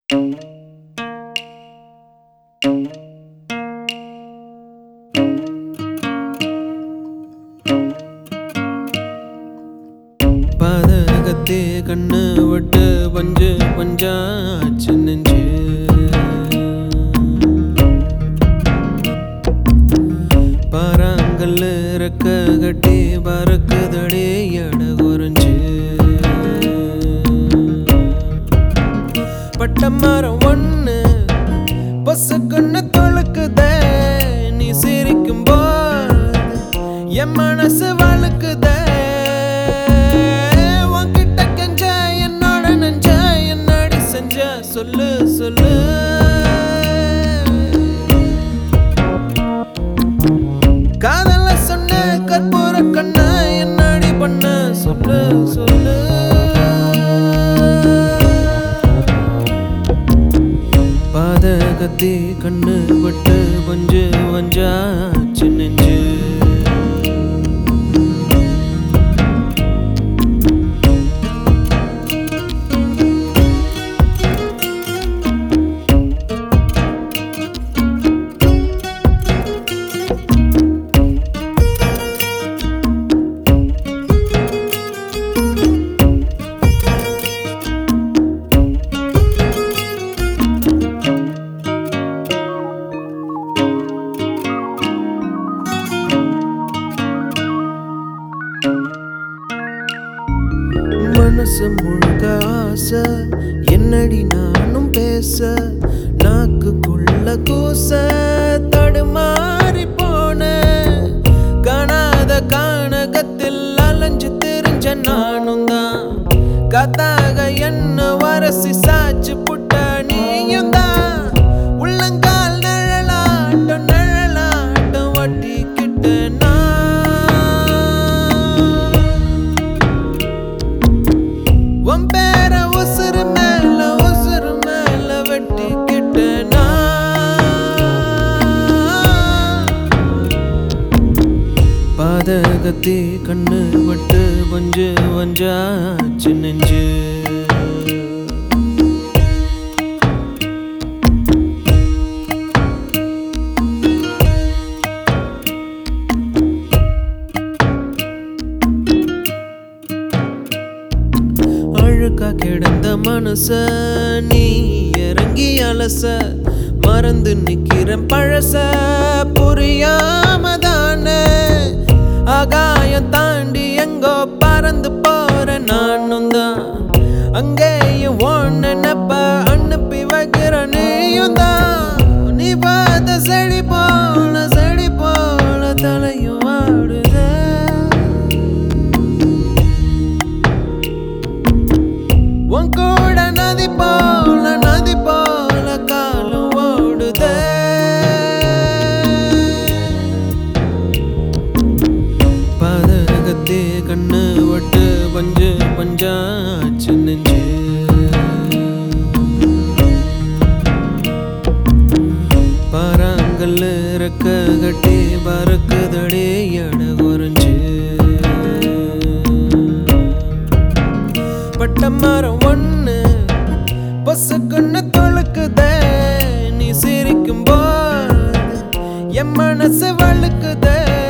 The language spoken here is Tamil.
பாதகத்தே கண்ணு விட்டு பஞ்சு பஞ்சாச்சு நெஞ்சு பாறாங்கல்லு ரெக்க கட்டி பறக்குதடே எட குறைஞ்சு பட்ட மரம் ஒண்ணு பொசுக்குன்னு தொழுக்குதே நீ சிரிக்கும் போது என் மனசு வழுக்குதே உன்கிட்ட கெஞ்ச என்னோட நெஞ்ச என்னடி செஞ்ச சொல்லு சொல்லு காதல சொன்ன கற்பூர கண்ண என்னடி பண்ண சொல்லு சொல்லு பாதகத்தி கண்ணு பட்டு பஞ்சு வஞ்சாச்சு நெஞ்சு மனசு முழுக்க ஆசை என்னடி நானும் பேச நாக்குக்குள்ள கூச தடுமாறி போன காணாத கானகத்தில் அலைஞ்சு திரிஞ்ச நானும் தான் கத்தாக என்ன வரசி சாச்சு புட்ட நீயும் தான் உள்ளங்கால் நிழலாட்டம் நிழலாட்டம் வட்டிக்கிட்ட நான் உன் பேர உசுறு மேல உசுறு மேல வெட்டிக்கிட்ட நான் பாதகத்தி கண்ணு பட்டு பஞ்சு வஞ்சாச்சு நெஞ்சு அழுக்கா கிடந்த மனச நீ இறங்கி அலச மறந்து நிக்கிறேன் பழச புரியாம தானே ஆகாயம் தாண்டி எங்கோ பறந்து போற நானும் தான் அங்கேயும் ஒன்னு நினப்ப அனுப்பி வைக்கிற நீயும் தான் நீ பார்த்த செடி போல செடி போல தலையும் ஆடுதே உன் கூட நதி போல நதி போல காலம் ஓடுதே பாதகத்தே கண்ணு வட்டு பஞ்சு பஞ்சாச்சு நெஞ்சு பாறாங்கல்லு ரெக்க கட்டி பறக்குதடே எட குறைஞ்சு பட்ட மரம் ஒண்ணு பொசுக்குன்னு தொழுக்குதே நீ சிரிக்கும் போது என் மனசு வழுக்குதே